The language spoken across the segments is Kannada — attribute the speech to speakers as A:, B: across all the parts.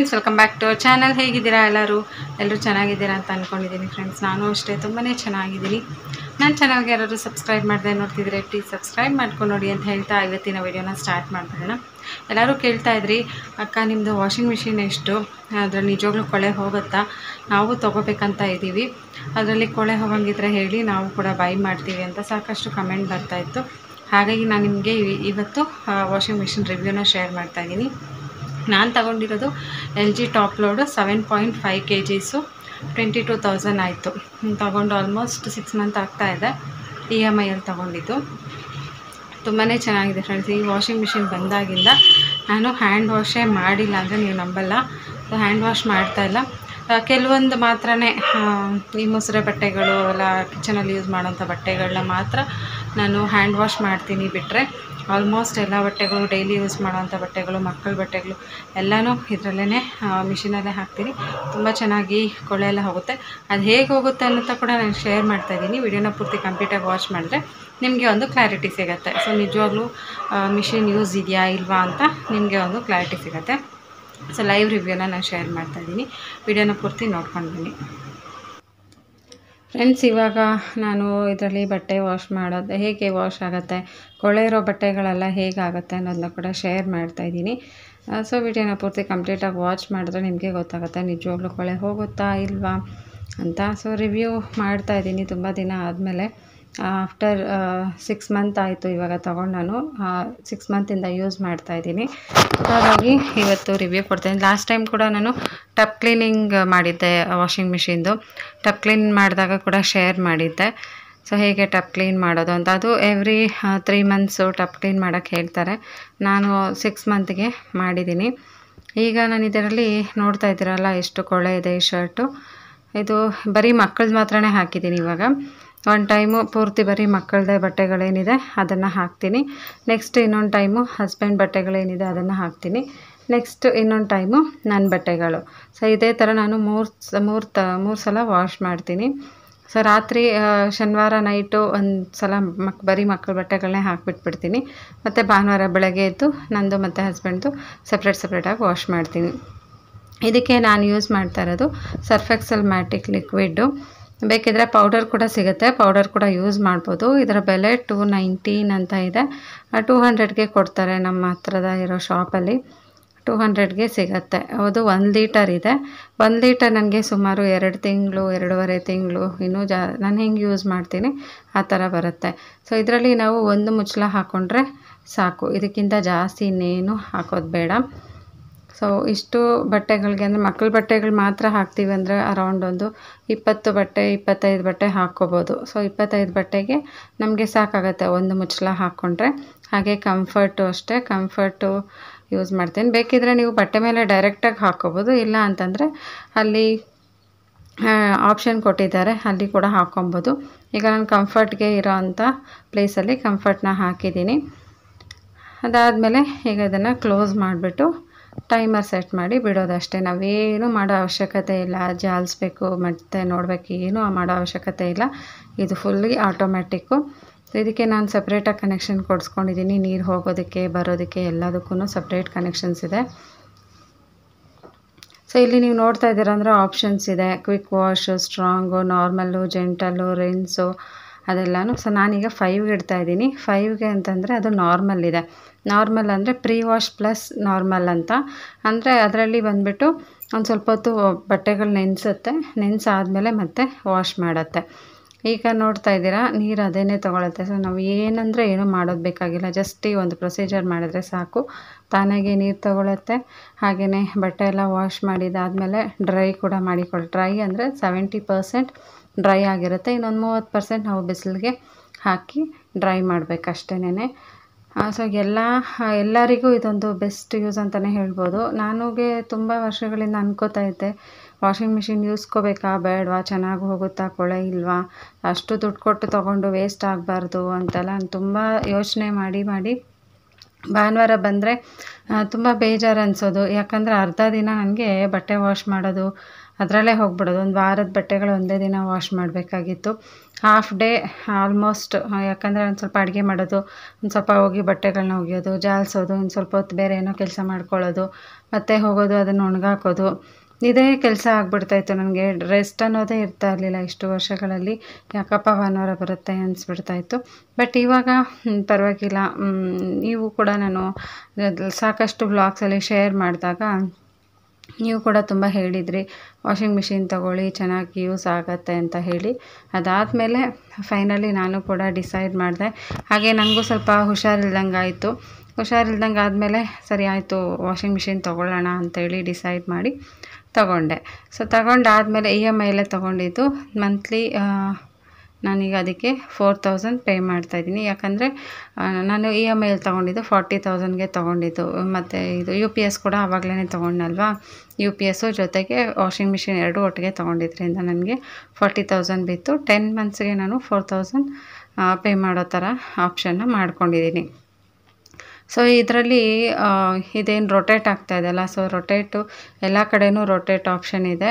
A: friends welcome back to our channel ಹೇಗಿದ್ದೀರಾ ಎಲ್ಲರೂ ಎಲ್ಲರೂ ಚೆನ್ನಾಗಿದ್ದೀರಾ ಅಂತ ಅಂದ್ಕೊಂಡಿದ್ದೀನಿ ಫ್ರೆಂಡ್ಸ್ ನಾನು ಅಷ್ಟೇ ತುಂಬಾ ಚೆನ್ನಾಗಿದ್ದೀನಿ ನನ್ನ ಚಾನಲ್ಗೆ ಯಾರಾದರೂ ಸಬ್ಸ್ಕ್ರೈಬ್ ಮಾಡದೆ ನೋಡ್ತಿದ್ರೆ ಪ್ಲೀಸ್ ಸಬ್ಸ್ಕ್ರೈಬ್ ಮಾಡ್ಕೊಂಡು ನೋಡಿ ಅಂತ ಹೇಳ್ತಾ ಇವತ್ತಿನ ವಿಡಿಯೋನ ಸ್ಟಾರ್ಟ್ ಮಾಡ್ಬಿಡೋಣ ಎಲ್ಲರೂ ಕೇಳ್ತಾ ಇದ್ರಿ ಅಕ್ಕ ನಿಮ್ಮದು ವಾಷಿಂಗ್ ಮಿಷಿನ್ ಎಷ್ಟು ಅದರಲ್ಲಿ ನಿಜವಾಗ್ಲೂ ಕೊಳೆ ಹೋಗುತ್ತಾ ನಾವು ತೊಗೋಬೇಕಂತ ಇದ್ದೀವಿ ಅದರಲ್ಲಿ ಕೊಳೆ ಹೋಗಂಗಿದ್ರೆ ಹೇಳಿ ನಾವು ಕೂಡ ಬೈ ಮಾಡ್ತೀವಿ ಅಂತ ಸಾಕಷ್ಟು ಕಮೆಂಟ್ ಬರ್ತಾಯಿತ್ತು ಹಾಗಾಗಿ ನಾನು ನಿಮಗೆ ಇವತ್ತು ವಾಷಿಂಗ್ ಮಿಷಿನ್ ರಿವ್ಯೂನ ಶೇರ್ ಮಾಡ್ತಾಯಿದ್ದೀನಿ ನಾನು ತಗೊಂಡಿರೋದು L G top load seven point five K Gs twenty two thousand ಆಯಿತು ತಗೊಂಡು ಆಲ್ಮೋಸ್ಟ್ ಸಿಕ್ಸ್ ಮಂತ್ ಆಗ್ತಾ ಇದೆ ಇ ಎಮ್ ಐಯಲ್ಲಿ ತೊಗೊಂಡಿದ್ದು ತುಂಬಾ ಚೆನ್ನಾಗಿದೆ ಫ್ರೆಂಡ್ಸ್ ಈ ವಾಷಿಂಗ್ ಮಿಷಿನ್ ಬಂದಾಗಿಂದ ನಾನು ಹ್ಯಾಂಡ್ ವಾಶೇ ಮಾಡಿಲ್ಲ ಅಂದರೆ ನೀವು ನಂಬಲ್ಲ ಸೊ ಹ್ಯಾಂಡ್ ವಾಶ್ ಮಾಡ್ತಾಯಿಲ್ಲ ಕೆಲವೊಂದು ಮಾತ್ರನೇ ಈ ಮುಸುರೆ ಬಟ್ಟೆಗಳು ಎಲ್ಲ ಕಿಚನಲ್ಲಿ ಯೂಸ್ ಮಾಡೋಂಥ ಬಟ್ಟೆಗಳನ್ನ ಮಾತ್ರ ನಾನು ಹ್ಯಾಂಡ್ ವಾಶ್ ಮಾಡ್ತೀನಿ ಬಿಟ್ಟರೆ ಆಲ್ಮೋಸ್ಟ್ ಎಲ್ಲ ಬಟ್ಟೆಗಳು ಡೈಲಿ ಯೂಸ್ ಮಾಡೋವಂಥ ಬಟ್ಟೆಗಳು ಮಕ್ಕಳ ಬಟ್ಟೆಗಳು ಎಲ್ಲನೂ ಇದರಲ್ಲೇ ಮಿಷಿನಲ್ಲೇ ಹಾಕ್ತೀನಿ ತುಂಬ ಚೆನ್ನಾಗಿ ಕೊಳೆ ಎಲ್ಲ ಹೋಗುತ್ತೆ ಅದು ಹೇಗೆ ಹೋಗುತ್ತೆ ಅನ್ನೋಂಥ ಕೂಡ ನಾನು ಶೇರ್ ಮಾಡ್ತಾಯಿದ್ದೀನಿ ವಿಡಿಯೋನ ಪೂರ್ತಿ ಕಂಪ್ಲೀಟಾಗಿ ವಾಚ್ ಮಾಡಿದ್ರೆ ನಿಮಗೆ ಒಂದು ಕ್ಲಾರಿಟಿ ಸಿಗುತ್ತೆ ಸೊ ನಿಜವಾಗ್ಲೂ ಮಿಷಿನ್ ಯೂಸ್ ಇದೆಯಾ ಇಲ್ವಾ ಅಂತ ನಿಮಗೆ ಒಂದು ಕ್ಲಾರಿಟಿ ಸಿಗುತ್ತೆ ಸೊ ಲೈವ್ ರಿವ್ಯೂನ ನಾನು ಶೇರ್ ಮಾಡ್ತಾಯಿದ್ದೀನಿ ವಿಡಿಯೋನ ಪೂರ್ತಿ ನೋಡ್ಕೊಂಡು ಬನ್ನಿ ಫ್ರೆಂಡ್ಸ್ ಇವಾಗ ನಾನು ಇದರಲ್ಲಿ ಬಟ್ಟೆ ವಾಶ್ ಮಾಡೋದು ಹೇಗೆ ವಾಶ್ ಆಗುತ್ತೆ ಕೊಳೆ ಇರೋ ಬಟ್ಟೆಗಳೆಲ್ಲ ಹೇಗಾಗುತ್ತೆ ಅನ್ನೋದನ್ನ ಕೂಡ ಶೇರ್ ಮಾಡ್ತಾಯಿದ್ದೀನಿ ಸೊ ವಿಡಿಯೋನ ಪೂರ್ತಿ ಕಂಪ್ಲೀಟಾಗಿ ವಾಚ್ ಮಾಡಿದ್ರೆ ನಿಮಗೆ ಗೊತ್ತಾಗುತ್ತೆ ನಿಜವಾಗ್ಲೂ ಕೊಳೆ ಹೋಗುತ್ತಾ ಇಲ್ವಾ ಅಂತ ಸೊ ರಿವ್ಯೂ ಮಾಡ್ತಾಯಿದ್ದೀನಿ ತುಂಬ ದಿನ ಆದಮೇಲೆ ಆಫ್ಟರ್ ಸಿಕ್ಸ್ ಮಂತ್ ಆಯಿತು ಇವಾಗ ತೊಗೊಂಡು ನಾನು ಸಿಕ್ಸ್ ಮಂತಿಂದ ಯೂಸ್ ಮಾಡ್ತಾಯಿದ್ದೀನಿ ಹಾಗಾಗಿ ಇವತ್ತು ರಿವ್ಯೂ ಕೊಡ್ತೀನಿ ಲಾಸ್ಟ್ ಟೈಮ್ ಕೂಡ ನಾನು ಟಪ್ ಕ್ಲೀನಿಂಗ್ ಮಾಡಿದ್ದೆ ವಾಷಿಂಗ್ ಮಿಷಿನ್ದು ಟಪ್ ಕ್ಲೀನ್ ಮಾಡಿದಾಗ ಕೂಡ ಶೇರ್ ಮಾಡಿದ್ದೆ ಸೊ ಹೇಗೆ ಟಪ್ ಕ್ಲೀನ್ ಮಾಡೋದು ಅಂತ ಅದು every three months tub clean ಮಾಡೋಕ್ಕೆ ಹೇಳ್ತಾರೆ ನಾನು ಸಿಕ್ಸ್ ಮಂತ್ಗೆ ಮಾಡಿದ್ದೀನಿ ಈಗ ನಾನು ಇದರಲ್ಲಿ ನೋಡ್ತಾ ಇದ್ದೀರಲ್ಲ ಎಷ್ಟು ಕೊಳೆ ಇದೆ ಈ ಶರ್ಟು ಇದು ಬರೀ ಮಕ್ಕಳದ್ದು ಮಾತ್ರನೇ ಹಾಕಿದ್ದೀನಿ ಇವಾಗ ಒಂದು ಟೈಮು ಪೂರ್ತಿ ಬರೀ ಮಕ್ಕಳದೇ ಬಟ್ಟೆಗಳೇನಿದೆ ಅದನ್ನು ಹಾಕ್ತೀನಿ ನೆಕ್ಸ್ಟ್ ಇನ್ನೊಂದು ಟೈಮು ಹಸ್ಬೆಂಡ್ ಬಟ್ಟೆಗಳೇನಿದೆ ಅದನ್ನು ಹಾಕ್ತೀನಿ ನೆಕ್ಸ್ಟ್ ಇನ್ನೊಂದು ಟೈಮು ನನ್ನ ಬಟ್ಟೆಗಳು ಸೊ ಇದೇ ಥರ ನಾನು ಮೂರು ಮೂರು ತ ಮೂರು ಸಲ ವಾಶ್ ಮಾಡ್ತೀನಿ ಸೊ ರಾತ್ರಿ ಶನಿವಾರ ನೈಟು ಒಂದು ಸಲ ಮಕ್ ಬರೀ ಮಕ್ಕಳ ಬಟ್ಟೆಗಳನ್ನೇ ಹಾಕಿಬಿಟ್ಬಿಡ್ತೀನಿ ಮತ್ತು ಭಾನುವಾರ ಬೆಳಗ್ಗೆ ಎದ್ದು ನಂದು ಮತ್ತು ಹಸ್ಬೆಂಡ್ದು ಸಪ್ರೇಟ್ ಸಪ್ರೇಟಾಗಿ ವಾಶ್ ಮಾಡ್ತೀನಿ ಇದಕ್ಕೆ ನಾನು ಯೂಸ್ ಮಾಡ್ತಾ ಇರೋದು ಸರ್ಫೆಕ್ಸಲ್ ಮ್ಯಾಟಿಕ್ ಲಿಕ್ವಿಡ್ಡು ಬೇಕಿದ್ರೆ ಪೌಡರ್ ಕೂಡ ಸಿಗುತ್ತೆ ಪೌಡರ್ ಕೂಡ ಯೂಸ್ ಮಾಡ್ಬೋದು ಇದರ ಬೆಲೆ ಟೂ ನೈಂಟೀನ್ ಅಂತ ಇದೆ ಟೂ ಹಂಡ್ರೆಡ್ಗೆ ಕೊಡ್ತಾರೆ ನಮ್ಮ ಹತ್ರದ ಇರೋ ಶಾಪಲ್ಲಿ ಟೂ ಹಂಡ್ರೆಡ್ಗೆ ಸಿಗುತ್ತೆ ಅದು ಒಂದು ಲೀಟರ್ ಇದೆ ಒಂದು ಲೀಟರ್ ನನಗೆ ಸುಮಾರು ಎರಡು ತಿಂಗಳು ಎರಡೂವರೆ ತಿಂಗಳು ಇನ್ನೂ ಜಾ ನಾನು ಹೆಂಗೆ ಯೂಸ್ ಮಾಡ್ತೀನಿ ಆ ಥರ ಬರುತ್ತೆ ಸೊ ಇದರಲ್ಲಿ ನಾವು ಒಂದು ಮುಚ್ಚಳ ಹಾಕ್ಕೊಂಡ್ರೆ ಸಾಕು ಇದಕ್ಕಿಂತ ಜಾಸ್ತಿ ಇನ್ನೇನು ಹಾಕೋದು ಬೇಡ ಸೊ ಇಷ್ಟು ಬಟ್ಟೆಗಳಿಗೆ ಅಂದರೆ ಮಕ್ಕಳ ಬಟ್ಟೆಗಳು ಮಾತ್ರ ಹಾಕ್ತೀವಿ ಅಂದರೆ ಅರೌಂಡ್ ಒಂದು ಇಪ್ಪತ್ತು ಬಟ್ಟೆ ಇಪ್ಪತ್ತೈದು ಬಟ್ಟೆ ಹಾಕ್ಕೋಬೋದು ಸೊ ಇಪ್ಪತ್ತೈದು ಬಟ್ಟೆಗೆ ನಮಗೆ ಸಾಕಾಗತ್ತೆ ಒಂದು ಮುಚ್ಚಳ ಹಾಕ್ಕೊಂಡ್ರೆ ಹಾಗೆ ಕಂಫರ್ಟು ಅಷ್ಟೇ ಕಂಫರ್ಟು ಯೂಸ್ ಮಾಡ್ತೀನಿ ಬೇಕಿದ್ರೆ ನೀವು ಬಟ್ಟೆ ಮೇಲೆ ಡೈರೆಕ್ಟಾಗಿ ಹಾಕ್ಕೋಬೋದು ಇಲ್ಲ ಅಂತಂದರೆ ಅಲ್ಲಿ ಆಪ್ಷನ್ ಕೊಟ್ಟಿದ್ದಾರೆ ಅಲ್ಲಿ ಕೂಡ ಹಾಕ್ಕೊಬೋದು ಈಗ ನಾನು ಕಂಫರ್ಟ್ಗೆ ಇರೋ ಅಂಥ ಪ್ಲೇಸಲ್ಲಿ ಕಂಫರ್ಟ್ನ ಹಾಕಿದ್ದೀನಿ ಅದಾದಮೇಲೆ ಈಗ ಇದನ್ನು ಕ್ಲೋಸ್ ಮಾಡಿಬಿಟ್ಟು ಟೈಮರ್ ಸೆಟ್ ಮಾಡಿ ಬಿಡೋದಷ್ಟೇ ನಾವೇನು ಮಾಡೋ ಅವಶ್ಯಕತೆ ಇಲ್ಲ ಜಾಲಿಸ್ಬೇಕು ಮತ್ತು ನೋಡಬೇಕು ಏನೂ ಮಾಡೋ ಅವಶ್ಯಕತೆ ಇಲ್ಲ ಇದು ಫುಲ್ಲಿ ಆಟೋಮ್ಯಾಟಿಕ್ಕು ಇದಕ್ಕೆ ನಾನು ಸಪ್ರೇಟಾಗಿ ಕನೆಕ್ಷನ್ ಕೊಡಿಸ್ಕೊಂಡಿದ್ದೀನಿ ನೀರು ಹೋಗೋದಕ್ಕೆ ಬರೋದಕ್ಕೆ ಎಲ್ಲದಕ್ಕೂ ಸಪ್ರೇಟ್ ಕನೆಕ್ಷನ್ಸ್ ಇದೆ ಸೊ ಇಲ್ಲಿ ನೀವು ನೋಡ್ತಾ ಇದ್ದೀರ ಅಂದರೆ ಆಪ್ಷನ್ಸ್ ಇದೆ quick wash strong normal gentle rinse ಅದೆಲ್ಲನೂ ಸೊ ನಾನೀಗ ಫೈವ್ಗೆ ಇಡ್ತಾ ಇದ್ದೀನಿ ಫೈವ್ಗೆ ಅಂತಂದರೆ ಅದು ನಾರ್ಮಲ್ ಇದೆ ನಾರ್ಮಲ್ ಅಂದರೆ ಪ್ರೀ ವಾಶ್ ಪ್ಲಸ್ ನಾರ್ಮಲ್ ಅಂತ ಅಂದರೆ ಅದರಲ್ಲಿ ಬಂದುಬಿಟ್ಟು ಒಂದು ಸ್ವಲ್ಪ ಹೊತ್ತು ಬಟ್ಟೆಗಳು ನೆನೆಸುತ್ತೆ ನೆನೆಸಾದ್ಮೇಲೆ ಮತ್ತೆ ವಾಶ್ ಮಾಡುತ್ತೆ ಈಗ ನೋಡ್ತಾ ಇದ್ದೀರಾ ನೀರು ಅದೇನೇ ತೊಗೊಳುತ್ತೆ ಸೊ ನಾವು ಏನಂದರೆ ಏನೂ ಮಾಡೋದು ಬೇಕಾಗಿಲ್ಲ ಜಸ್ಟ್ ಈ ಒಂದು ಪ್ರೊಸೀಜರ್ ಮಾಡಿದ್ರೆ ಸಾಕು ತಾನಾಗೆ ನೀರು ತೊಗೊಳುತ್ತೆ ಹಾಗೆಯೇ ಬಟ್ಟೆ ಎಲ್ಲ ವಾಶ್ ಮಾಡಿದಾದಮೇಲೆ ಡ್ರೈ ಕೂಡ ಮಾಡಿಕೊಡಿ ಡ್ರೈ ಅಂದರೆ ಸೆವೆಂಟಿ ಪರ್ಸೆಂಟ್ ಡ್ರೈ ಆಗಿರುತ್ತೆ ಇನ್ನೊಂದು ಮೂವತ್ತು ಪರ್ಸೆಂಟ್ ನಾವು ಬಿಸಿಲಿಗೆ ಹಾಕಿ ಡ್ರೈ ಮಾಡಬೇಕಷ್ಟೇನೆ ಸೊ ಎಲ್ಲ ಎಲ್ಲರಿಗೂ ಇದೊಂದು ಬೆಸ್ಟ್ ಯೂಸ್ ಅಂತಲೇ ಹೇಳ್ಬೋದು ನನಗೆ ತುಂಬ ವರ್ಷಗಳಿಂದ ಅನ್ಕೋತಾ ಇದ್ದೆ ವಾಷಿಂಗ್ ಮಿಷಿನ್ ಯೂಸ್ಕೋಬೇಕಾ ಬೇಡವಾ ಚೆನ್ನಾಗಿ ಹೋಗುತ್ತಾ ಕೊಳೆ ಇಲ್ವಾ ಅಷ್ಟು ದುಡ್ಡು ಕೊಟ್ಟು ತೊಗೊಂಡು ವೇಸ್ಟ್ ಆಗಬಾರ್ದು ಅಂತೆಲ್ಲ ನಾನು ತುಂಬ ಯೋಚನೆ ಮಾಡಿ ಮಾಡಿ ಭಾನುವಾರ ಬಂದರೆ ತುಂಬ ಬೇಜಾರು ಅನಿಸೋದು ಯಾಕಂದರೆ ಅರ್ಧ ದಿನ ನನಗೆ ಬಟ್ಟೆ ವಾಶ್ ಮಾಡೋದು ಅದರಲ್ಲೇ ಹೋಗ್ಬಿಡೋದು ಒಂದು ವಾರದ ಬಟ್ಟೆಗಳು ಒಂದೇ ದಿನ ವಾಶ್ ಮಾಡಬೇಕಾಗಿತ್ತು ಹಾಫ್ ಡೇ ಆಲ್ಮೋಸ್ಟ್ ಯಾಕಂದರೆ ಒಂದು ಸ್ವಲ್ಪ ಅಡುಗೆ ಮಾಡೋದು ಒಂದು ಸ್ವಲ್ಪ ಹೋಗಿ ಬಟ್ಟೆಗಳನ್ನ ಒಗೆಯೋದು ಜಾಲಿಸೋದು ಒಂದು ಸ್ವಲ್ಪ ಹೊತ್ತು ಬೇರೆ ಏನೋ ಕೆಲಸ ಮಾಡ್ಕೊಳ್ಳೋದು ಮತ್ತೆ ಹೋಗೋದು ಅದನ್ನು ಒಣಗಾಕೋದು ಇದೇ ಕೆಲಸ ಆಗ್ಬಿಡ್ತಾಯಿತ್ತು ನನಗೆ ರೆಸ್ಟ್ ಅನ್ನೋದೇ ಇರ್ತಾ ಇರಲಿಲ್ಲ ಇಷ್ಟು ವರ್ಷಗಳಲ್ಲಿ ಯಾಕಪ್ಪ ಭಾನುವಾರ ಬರುತ್ತೆ ಅನಿಸ್ಬಿಡ್ತಾಯಿತ್ತು ಬಟ್ ಇವಾಗ ಹ್ಮ್, ಪರವಾಗಿಲ್ಲ ಹ್ಮ್, ನೀವು ಕೂಡ ನಾನು ಅದ್ ಸಾಕಷ್ಟು ವ್ಲಾಗ್ಸಲ್ಲಿ ಶೇರ್ ಮಾಡಿದಾಗ ನೀವು ಕೂಡ ತುಂಬ ಹೇಳಿದ್ರಿ ವಾಷಿಂಗ್ ಮಿಷಿನ್ ತೊಗೊಳ್ಳಿ ಚೆನ್ನಾಗಿ ಯೂಸ್ ಆಗುತ್ತೆ ಅಂತ ಹೇಳಿ ಅದಾದಮೇಲೆ ಫೈನಲಿ ನಾನು ಕೂಡ ಡಿಸೈಡ್ ಮಾಡಿದೆ ಹಾಗೆ ನನಗೂ ಸ್ವಲ್ಪ ಹುಷಾರಿಲ್ದಂಗೆ ಆಯಿತು ಹುಷಾರಿಲ್ದಂಗೆ ಆದಮೇಲೆ ಸರಿ ಆಯಿತು ವಾಷಿಂಗ್ ಮಿಷಿನ್ ತೊಗೊಳ್ಳೋಣ ಅಂತೇಳಿ ಡಿಸೈಡ್ ಮಾಡಿ ತಗೊಂಡೆ ಸೊ ತಗೊಂಡಾದಮೇಲೆ ಇ ಎಮ್ ಐಲೇ ತೊಗೊಂಡಿದ್ದು ಮಂತ್ಲಿ ನಾನೀಗ ಅದಕ್ಕೆ ಫೋರ್ ತೌಸಂಡ್ ಪೇ ಮಾಡ್ತಾಯಿದ್ದೀನಿ ಯಾಕಂದರೆ ನಾನು ಇ ಎಮ್ ಐಲಿ ತೊಗೊಂಡಿದ್ದು ಫಾರ್ಟಿ ತೌಸಂಡ್ಗೆ ತೊಗೊಂಡಿದ್ದು ಮತ್ತು ಇದು ಯು ಪಿ ಎಸ್ ಕೂಡ ಆವಾಗಲೇ ತೊಗೊಂಡಲ್ವಾ ಯು ಪಿ ಎಸ್ಸು ಜೊತೆಗೆ ವಾಷಿಂಗ್ ಮಿಷಿನ್ ಎರಡೂ ಒಟ್ಟಿಗೆ ತೊಗೊಂಡಿದ್ರಿಂದ ನನಗೆ ಫಾರ್ಟಿ ತೌಸಂಡ್ ಬಿತ್ತು ಟೆನ್ ಮಂತ್ಸ್ಗೆ ನಾನು ಫೋರ್ ತೌಸಂಡ್ ಪೇ ಮಾಡೋ ಥರ ಆಪ್ಷನ್ನ ಮಾಡ್ಕೊಂಡಿದ್ದೀನಿ ಸೊ ಇದರಲ್ಲಿ ಇದೇನು ರೊಟೇಟ್ ಆಗ್ತಾ ಇದೆಯಲ್ಲ ಸೊ ರೊಟೇಟು ಎಲ್ಲ ಕಡೆನೂ ರೊಟೇಟ್ ಆಪ್ಷನ್ ಇದೆ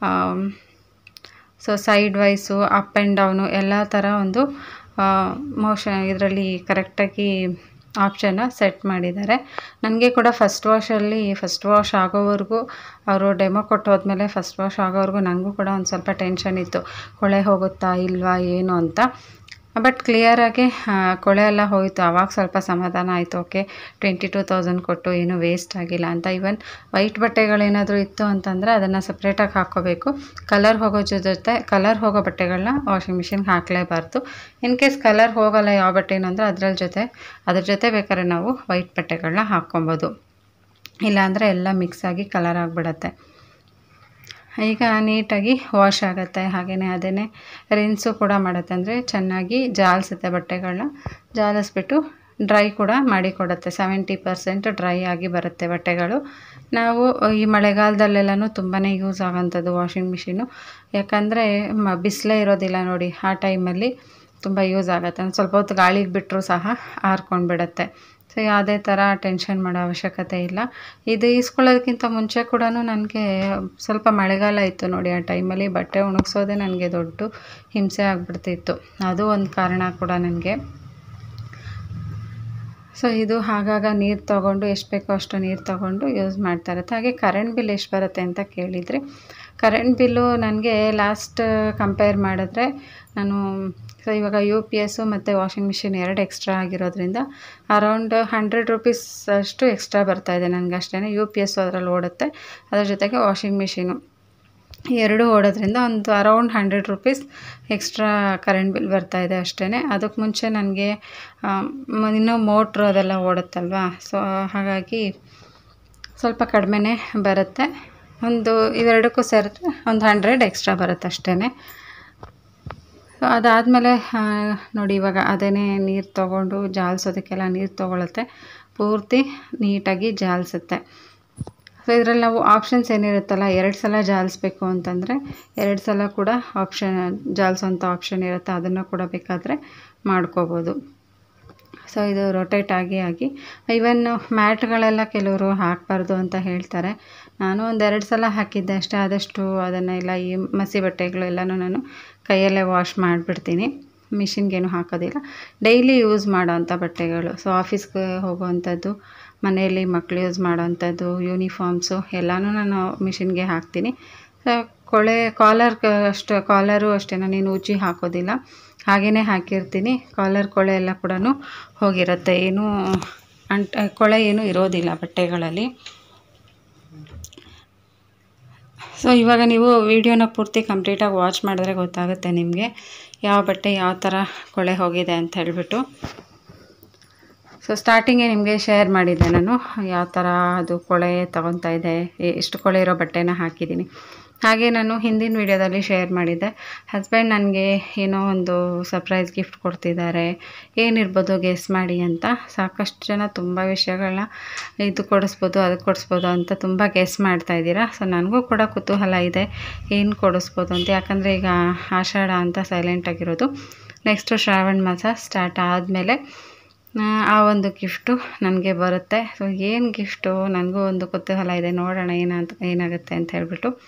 A: so side wise up and down ಎಲ್ಲ ಥರ ಒಂದು ಮೋಷನ್ ಇದರಲ್ಲಿ ಕರೆಕ್ಟಾಗಿ ಆಪ್ಷನ್ನ ಸೆಟ್ ಮಾಡಿದ್ದಾರೆ ನನಗೆ ಕೂಡ ಫಸ್ಟ್ ವಾಶಲ್ಲಿ ಫಸ್ಟ್ ವಾಶ್ ಆಗೋವರೆಗೂ ಅವರು ಡೆಮೋ ಕೊಟ್ಟು ಹೋದ್ಮೇಲೆ ಫಸ್ಟ್ ವಾಶ್ ಆಗೋವರೆಗೂ ನನಗೂ ಕೂಡ ಒಂದು ಸ್ವಲ್ಪ ಟೆನ್ಷನ್ ಇತ್ತು ಕೊಳೆ ಹೋಗುತ್ತಾ ಇಲ್ವಾ ಏನು ಅಂತ ಬಟ್ ಕ್ಲಿಯರಾಗಿ ಕೊಳೆ ಎಲ್ಲ ಹೋಯಿತು ಆವಾಗ ಸ್ವಲ್ಪ ಸಮಾಧಾನ ಆಯಿತು ಓಕೆ ಟ್ವೆಂಟಿ ಟೂ ತೌಸಂಡ್ ಕೊಟ್ಟು ಏನೂ ವೇಸ್ಟ್ ಆಗಿಲ್ಲ ಅಂತ ಇವನ್ ವೈಟ್ ಬಟ್ಟೆಗಳೇನಾದರೂ ಇತ್ತು ಅಂತಂದರೆ ಅದನ್ನು ಸಪ್ರೇಟಾಗಿ ಹಾಕ್ಕೋಬೇಕು ಕಲರ್ ಹೋಗೋ ಜೊತೆ ಕಲರ್ ಹೋಗೋ ಬಟ್ಟೆಗಳನ್ನ ವಾಷಿಂಗ್ ಮಿಷಿನ್ಗೆ ಹಾಕಲೇಬಾರ್ದು ಇನ್ ಕೇಸ್ ಕಲರ್ ಹೋಗಲ್ಲ ಯಾವ ಬಟ್ಟೆನೂ ಅಂದರೆ ಅದರ ಜೊತೆ ಅದ್ರ ಜೊತೆ ಬೇಕಾದ್ರೆ ನಾವು ವೈಟ್ ಬಟ್ಟೆಗಳನ್ನ ಹಾಕ್ಕೊಬೋದು ಇಲ್ಲಾಂದರೆ ಎಲ್ಲ ಮಿಕ್ಸ್ ಆಗಿ ಕಲರ್ ಆಗಿಬಿಡತ್ತೆ ಈಗ ನೀಟಾಗಿ ವಾಶ್ ಆಗುತ್ತೆ ಹಾಗೆಯೇ ಅದೇ ರಿನ್ಸು ಕೂಡ ಮಾಡುತ್ತೆ ಅಂದರೆ ಚೆನ್ನಾಗಿ ಜಾಲಿಸುತ್ತೆ ಬಟ್ಟೆಗಳನ್ನ ಜಾಲಿಸ್ಬಿಟ್ಟು ಡ್ರೈ ಕೂಡ ಮಾಡಿ ಕೊಡುತ್ತೆ ಸೆವೆಂಟಿ ಪರ್ಸೆಂಟ್ ಡ್ರೈ ಆಗಿ ಬರುತ್ತೆ ಬಟ್ಟೆಗಳು ನಾವು ಈ ಮಳೆಗಾಲದಲ್ಲೆಲ್ಲನೂ ತುಂಬಾ ಯೂಸ್ ಆಗೋಂಥದ್ದು ವಾಷಿಂಗ್ ಮಿಷಿನು ಯಾಕಂದರೆ ಮ ಬಿಸಿಲೇ ಇರೋದಿಲ್ಲ ನೋಡಿ ಆ ಟೈಮಲ್ಲಿ ತುಂಬ ಯೂಸ್ ಆಗುತ್ತೆ ಒಂದು ಸ್ವಲ್ಪ ಹೊತ್ತು ಗಾಳಿಗೆ ಬಿಟ್ಟರೂ ಸಹ ಆರ್ಕೊಂಡು ಬಿಡುತ್ತೆ ಸೊ ಯಾವುದೇ ಥರ ಟೆನ್ಷನ್ ಮಾಡೋ ಅವಶ್ಯಕತೆ ಇಲ್ಲ ಇದು ಈಸ್ಕೊಳ್ಳೋದಕ್ಕಿಂತ ಮುಂಚೆ ಕೂಡ ನನಗೆ ಸ್ವಲ್ಪ ಮಳೆಗಾಲ ಇತ್ತು ನೋಡಿ ಆ ಟೈಮಲ್ಲಿ ಬಟ್ಟೆ ಒಣಗಿಸೋದೇ ನನಗೆ ದೊಡ್ಡ ಹಿಂಸೆ ಆಗಿಬಿಡ್ತಿತ್ತು ಅದು ಒಂದು ಕಾರಣ ಕೂಡ ನನಗೆ ಸೊ ಇದು ಆಗಾಗ ನೀರು ತೊಗೊಂಡು ಎಷ್ಟು ಬೇಕೋ ಅಷ್ಟು ನೀರು ತೊಗೊಂಡು ಯೂಸ್ ಮಾಡ್ತಾ ಇರುತ್ತೆ ಹಾಗೆ ಕರೆಂಟ್ ಬಿಲ್ ಎಷ್ಟು ಬರುತ್ತೆ ಅಂತ ಕೇಳಿದರೆ ಕರೆಂಟ್ ಬಿಲ್ಲು ನನಗೆ ಲಾಸ್ಟ್ ಕಂಪೇರ್ ಮಾಡಿದ್ರೆ ನಾನು ಸೊ ಇವಾಗ ಯು ಪಿ ಎಸ್ಸು ಮತ್ತು ವಾಷಿಂಗ್ ಮಿಷಿನ್ ಎರಡು ಎಕ್ಸ್ಟ್ರಾ ಆಗಿರೋದ್ರಿಂದ ಅರೌಂಡ್ ಹಂಡ್ರೆಡ್ ರುಪೀಸ್ ಅಷ್ಟು ಎಕ್ಸ್ಟ್ರಾ ಬರ್ತಾಯಿದೆ ನನಗೆ ಅಷ್ಟೇ ಯು ಪಿ ಎಸ್ಸು ಅದರಲ್ಲಿ ಓಡುತ್ತೆ ಅದ್ರ ಜೊತೆಗೆ ವಾಷಿಂಗ್ ಮಿಷಿನು ಎರಡೂ ಓಡೋದ್ರಿಂದ ಒಂದು around hundred rupees extra current bill ಬರ್ತಾಯಿದೆ ಅಷ್ಟೇ ಅದಕ್ಕೆ ಮುಂಚೆ ನನಗೆ ಇನ್ನೂ ಮೋಟ್ರು ಅದೆಲ್ಲ ಓಡುತ್ತಲ್ವಾ ಸೊ ಹಾಗಾಗಿ ಸ್ವಲ್ಪ ಕಡಿಮೆನೇ ಬರುತ್ತೆ ಒಂದು ಇವೆರಡಕ್ಕೂ ಸೇರಿದ್ರೆ ಒಂದು ಹಂಡ್ರೆಡ್ ಎಕ್ಸ್ಟ್ರಾ ಬರುತ್ತೆ ಅಷ್ಟೇ ಸೊ ಅದಾದಮೇಲೆ ನೋಡಿ ಇವಾಗ ಅದೇ ನೀರು ತೊಗೊಂಡು ಜಾಲಿಸೋದಕ್ಕೆಲ್ಲ ನೀರು ತೊಗೊಳುತ್ತೆ ಪೂರ್ತಿ ನೀಟಾಗಿ ಜಾಲಿಸುತ್ತೆ ಸೊ ಇದರಲ್ಲಿ ನಾವು ಆಪ್ಷನ್ಸ್ ಏನಿರುತ್ತಲ್ಲ ಎರಡು ಸಲ ಜಾಲಿಸ್ಬೇಕು ಅಂತಂದರೆ ಎರಡು ಸಲ ಕೂಡ ಆಪ್ಷನ್ ಜಾಲಿಸೋಂಥ ಆಪ್ಷನ್ ಇರುತ್ತೆ ಅದನ್ನು ಕೂಡ ಬೇಕಾದರೆ ಮಾಡ್ಕೋಬೋದು ಸೊ ಇದು ರೊಟೇಟ್ ಆಗಿ ಆಗಿ ಇವನ್ ಮ್ಯಾಟ್ಗಳೆಲ್ಲ ಕೆಲವರು ಹಾಕಬಾರ್ದು ಅಂತ ಹೇಳ್ತಾರೆ ನಾನು ಒಂದೆರಡು ಸಲ ಹಾಕಿದ್ದೆ ಅಷ್ಟೇ ಆದಷ್ಟು ಅದನ್ನೆಲ್ಲ ಈ ಮಸಿ ಬಟ್ಟೆಗಳು ಎಲ್ಲನೂ ನಾನು ಕೈಯಲ್ಲೇ ವಾಶ್ ಮಾಡಿಬಿಡ್ತೀನಿ ಮಿಷಿನ್ಗೇನು ಹಾಕೋದಿಲ್ಲ ಡೈಲಿ ಯೂಸ್ ಮಾಡೋವಂಥ ಬಟ್ಟೆಗಳು ಸೊ ಆಫೀಸ್ಗೆ ಹೋಗೋವಂಥದ್ದು ಮನೆಯಲ್ಲಿ ಮಕ್ಳು ಯೂಸ್ ಮಾಡೋವಂಥದ್ದು ಯೂನಿಫಾರ್ಮ್ಸು ಎಲ್ಲನೂ ನಾನು ಮಿಷಿನ್ಗೆ ಹಾಕ್ತೀನಿ ಸೊ ಕೊಳೆ ಕಾಲರ್ ಅಷ್ಟು ಕಾಲರು ಅಷ್ಟೇ ನಾನೇನು ಉಜ್ಜಿ ಹಾಕೋದಿಲ್ಲ ಹಾಗೆಯೇ ಹಾಕಿರ್ತೀನಿ ಕಾಲರ್ ಕೊಳೆ ಎಲ್ಲ ಕೂಡ ಹೋಗಿರುತ್ತೆ ಏನೂ ಅಂಟ್ ಕೊಳೆ ಏನೂ ಇರೋದಿಲ್ಲ ಬಟ್ಟೆಗಳಲ್ಲಿ ಸೊ ಇವಾಗ ನೀವು ವಿಡಿಯೋನ ಪೂರ್ತಿ ಕಂಪ್ಲೀಟಾಗಿ ವಾಚ್ ಮಾಡಿದ್ರೆ ಗೊತ್ತಾಗುತ್ತೆ ನಿಮಗೆ ಯಾವ ಬಟ್ಟೆ ಯಾವ ಥರ ಕೊಳೆ ಹೋಗಿದೆ ಅಂತ ಹೇಳಿಬಿಟ್ಟು ಸೊ ಸ್ಟಾರ್ಟಿಂಗೇ ನಿಮಗೆ ಶೇರ್ ಮಾಡಿದ್ದೆ ನಾನು ಯಾವ ಥರ ಅದು ಕೊಳೆ ತೊಗೊತಾ ಇದೆ ಎಷ್ಟು ಕೊಳೆ ಇರೋ ಬಟ್ಟೆನ ಹಾಕಿದ್ದೀನಿ ಹಾಗೆ ನಾನು ಹಿಂದಿನ ವೀಡಿಯೋದಲ್ಲಿ ಶೇರ್ ಮಾಡಿದ್ದೆ ಹಸ್ಬೆಂಡ್ ನನಗೆ ಏನೋ ಒಂದು ಸರ್ಪ್ರೈಸ್ ಗಿಫ್ಟ್ ಕೊಡ್ತಿದ್ದಾರೆ ಏನಿರ್ಬೋದು ಗೆಸ್ ಮಾಡಿ ಅಂತ ಸಾಕಷ್ಟು ಜನ ತುಂಬ ವಿಷಯಗಳನ್ನ ಇದು ಕೊಡಿಸ್ಬೋದು ಅದು ಕೊಡಿಸ್ಬೋದು ಅಂತ ತುಂಬ ಗೆಸ್ ಮಾಡ್ತಾ ಇದ್ದೀರಾ ಸೊ ನನಗೂ ಕೂಡ ಕುತೂಹಲ ಇದೆ ಏನು ಕೊಡಿಸ್ಬೋದು ಅಂತ ಯಾಕಂದರೆ ಈಗ ಆಷಾಢ ಅಂತ ಸೈಲೆಂಟಾಗಿರೋದು ನೆಕ್ಸ್ಟು ಶ್ರಾವಣ ಮಾಸ ಸ್ಟಾರ್ಟ್ ಆದಮೇಲೆ ಆ ಒಂದು ಗಿಫ್ಟು ನನಗೆ ಬರುತ್ತೆ ಸೊ ಏನು ಗಿಫ್ಟು ನನಗೂ ಒಂದು ಕುತೂಹಲ ಇದೆ ನೋಡೋಣ ಏನಂತ ಏನಾಗುತ್ತೆ ಅಂತ ಹೇಳ್ಬಿಟ್ಟು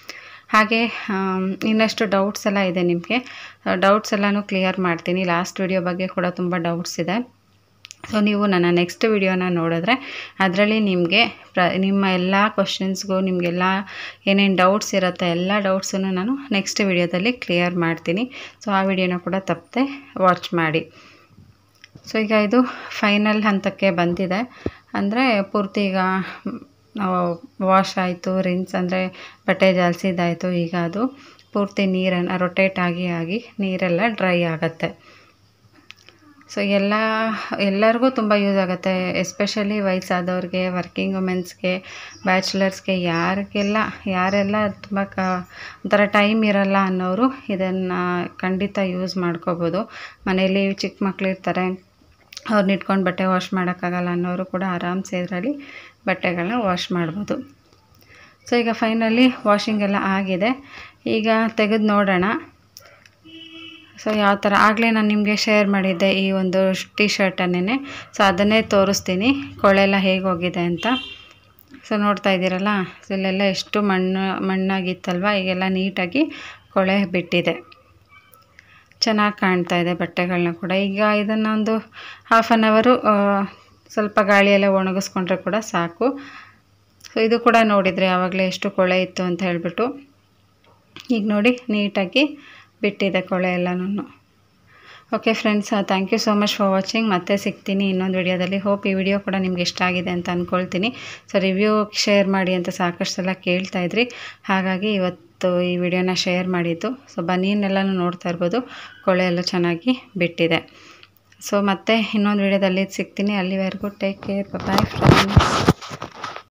A: ಹಾಗೆ ಆಮ್, ಇನ್ನಷ್ಟು ಡೌಟ್ಸ್ ಎಲ್ಲ ಇದೆ ನಿಮಗೆ ಡೌಟ್ಸ್ ಎಲ್ಲನೂ ಕ್ಲಿಯರ್ ಮಾಡ್ತೀನಿ ಲಾಸ್ಟ್ ವಿಡಿಯೋ ಬಗ್ಗೆ ಕೂಡ ತುಂಬ ಡೌಟ್ಸ್ ಇದೆ ಸೊ ನೀವು ನನ್ನ ನೆಕ್ಸ್ಟ್ ವಿಡಿಯೋನ ನೋಡಿದ್ರೆ ಅದರಲ್ಲಿ ನಿಮಗೆ ಪ್ರ ನಿಮ್ಮ ಎಲ್ಲ ಕ್ವಶನ್ಸ್ಗೂ ನಿಮಗೆಲ್ಲ ಏನೇನು ಡೌಟ್ಸ್ ಇರುತ್ತೆ ಎಲ್ಲ ಡೌಟ್ಸನ್ನು ನಾನು ನೆಕ್ಸ್ಟ್ ವಿಡಿಯೋದಲ್ಲಿ ಕ್ಲಿಯರ್ ಮಾಡ್ತೀನಿ ಸೊ ಆ ವಿಡಿಯೋನ ಕೂಡ ತಪ್ಪದೆ ವಾಚ್ ಮಾಡಿ ಸೊ ಈಗ ಇದು ಫೈನಲ್ ಹಂತಕ್ಕೆ ಬಂದಿದೆ ಅಂದರೆ ಪೂರ್ತಿ ಈಗ ವಾಶ್ ಆಯಿತು ರಿನ್ಸ್ ಅಂದರೆ ಬಟ್ಟೆ ಜಾಲಿಸಿದ್ದಾಯಿತು ಈಗ ಅದು ಪೂರ್ತಿ ನೀರನ್ನು ರೊಟೇಟ್ ಆಗಿ ಆಗಿ ನೀರೆಲ್ಲ ಡ್ರೈ ಆಗುತ್ತೆ ಸೊ ಎಲ್ಲ ಎಲ್ಲರಿಗೂ ತುಂಬ ಯೂಸ್ ಆಗುತ್ತೆ ಎಸ್ಪೆಷಲಿ ವಯಸ್ಸಾದವ್ರಿಗೆ ವರ್ಕಿಂಗ್ ವುಮೆನ್ಸ್ಗೆ ಬ್ಯಾಚುಲರ್ಸ್ಗೆ ಯಾರಿಗೆಲ್ಲ ಯಾರೆಲ್ಲ ತುಂಬ ಕ ಒಂಥರ ಟೈಮ್ ಇರಲ್ಲ ಅನ್ನೋರು ಇದನ್ನು ಖಂಡಿತ ಯೂಸ್ ಮಾಡ್ಕೋಬೋದು ಮನೇಲಿ ಚಿಕ್ಕ ಮಕ್ಳು ಇರ್ತಾರೆ ಅವ್ರನ್ನ ಇಟ್ಕೊಂಡು ಬಟ್ಟೆ ವಾಶ್ ಮಾಡೋಕ್ಕಾಗಲ್ಲ ಅನ್ನೋರು ಕೂಡ ಆರಾಮ್ಸೆ ಇದರಲ್ಲಿ ಬಟ್ಟೆಗಳನ್ನ ವಾಶ್ ಮಾಡ್ಬೋದು ಸೊ ಈಗ ಫೈನಲಿ ವಾಷಿಂಗ್ ಎಲ್ಲ ಆಗಿದೆ ಈಗ ತೆಗೆದು ನೋಡೋಣ ಸೊ ಯಾವ ಥರ ಆಗಲೇ ನಾನು ನಿಮಗೆ ಶೇರ್ ಮಾಡಿದ್ದೆ ಈ ಒಂದು ಟಿ ಶರ್ಟನ್ನೇ ಸೊ ಅದನ್ನೇ ತೋರಿಸ್ತೀನಿ ಕೊಳೆ ಎಲ್ಲ ಹೇಗೆ ಹೋಗಿದೆ ಅಂತ ಸೊ ನೋಡ್ತಾ ಇದ್ದೀರಲ್ಲ ಸೊ ಇಲ್ಲೆಲ್ಲ ಎಷ್ಟು ಮಣ್ಣು ಮಣ್ಣಾಗಿತ್ತಲ್ವ ಈಗೆಲ್ಲ ನೀಟಾಗಿ ಕೊಳೆ ಬಿಟ್ಟಿದೆ ಚೆನ್ನಾಗಿ ಕಾಣ್ತಾ ಇದೆ ಬಟ್ಟೆಗಳನ್ನ ಕೂಡ ಈಗ ಇದನ್ನು ಒಂದು ಹಾಫ್ ಆನ್ ಅವರು ಸ್ವಲ್ಪ ಗಾಳಿಯೆಲ್ಲ ಒಣಗಿಸ್ಕೊಂಡ್ರೆ ಕೂಡ ಸಾಕು ಸೊ ಇದು ಕೂಡ ನೋಡಿದರೆ ಆವಾಗಲೇ ಎಷ್ಟು ಕೊಳೆ ಇತ್ತು ಅಂತ ಹೇಳಿಬಿಟ್ಟು ಈಗ ನೋಡಿ ನೀಟಾಗಿ ಬಿಟ್ಟಿದೆ ಕೊಳೆ ಎಲ್ಲನೂ okay friends thank you so much for watching ಮತ್ತೆ ಸಿಗ್ತೀನಿ ಇನ್ನೊಂದು ವಿಡಿಯೋದಲ್ಲಿ ಹೋಪ್ ಈ ವಿಡಿಯೋ ಕೂಡ ನಿಮ್ಗೆ ಇಷ್ಟ ಆಗಿದೆ ಅಂತ ಅಂದ್ಕೊಳ್ತೀನಿ ಸೊ ರಿವ್ಯೂ ಶೇರ್ ಮಾಡಿ ಅಂತ ಸಾಕಷ್ಟು ಸಲ ಕೇಳ್ತಾ ಇದ್ರಿ ಹಾಗಾಗಿ ಇವತ್ತು ಈ ವಿಡಿಯೋನ ಶೇರ್ ಮಾಡಿದ್ದು ಸೊ ಬನೀನೆಲ್ಲನೂ ನೋಡ್ತಾ ಇರ್ಬೋದು ಕೊಳೆ ಎಲ್ಲ ಚೆನ್ನಾಗಿ ಬಿಟ್ಟಿದೆ ಸೊ ಮತ್ತೆ ಇನ್ನೊಂದು ವಿಡಿಯೋದಲ್ಲಿ ಸಿಗ್ತೀನಿ ಅಲ್ಲಿವರೆಗೂ ಟೇಕ್ ಕೇರ್ ಬಾಯ್ ಫ್ರೆಂಡ್ಸ್